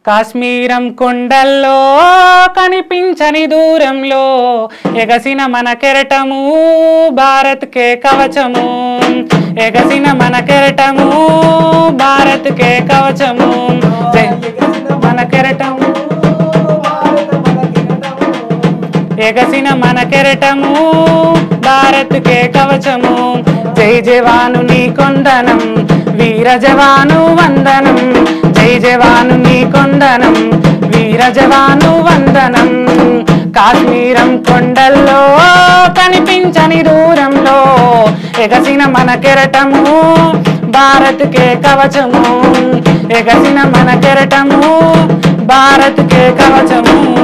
కాశ్మీరం కొండల్లో కనిపించని దూరంలో ఎగసిన మన కెరటము భారత్కే కవచము ఎగసిన మన కెరటము భారత్కే కవచము జై మన కెరటము ఎగసిన మన కెరటము భారత్కే కవచము జై జవాను నీ కొందనం వీర జవాను వందనం జై జవాను నీ కొందనం వీర జవాను వందనం కాశ్మీరం కొండల్లో కనిపించని దూరంలో ఎగసిన మన కెరటము భారత్కే కవచము ఎగసిన మన కెరటము భారత్కే కవచము